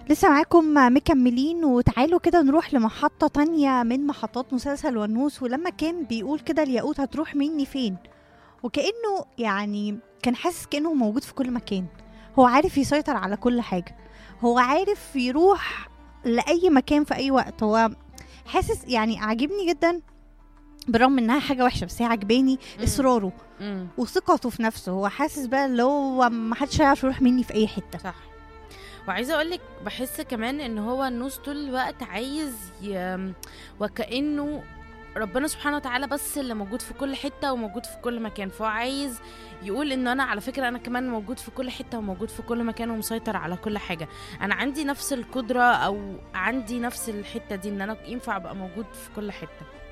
لسه معاكم مكملين وتعالوا كده نروح لمحطة تانية من محطات مسلسل ونوس ولما كان بيقول كده الياقوت هتروح مني فين وكأنه يعني كان حاسس كأنه موجود في كل مكان هو عارف يسيطر على كل حاجة هو عارف يروح لأي مكان في أي وقت هو حاسس يعني عاجبني جدا بالرغم انها حاجه وحشه بس هي عجباني مم. اصراره مم. وثقته في نفسه هو حاسس بقى اللي هو ما حدش هيعرف يروح مني في اي حته صح وعايزه اقول لك بحس كمان ان هو النوس طول الوقت عايز ي... وكانه ربنا سبحانه وتعالى بس اللي موجود في كل حته وموجود في كل مكان فهو عايز يقول ان انا على فكره انا كمان موجود في كل حته وموجود في كل مكان ومسيطر على كل حاجه انا عندي نفس القدره او عندي نفس الحته دي ان انا ينفع ابقى موجود في كل حته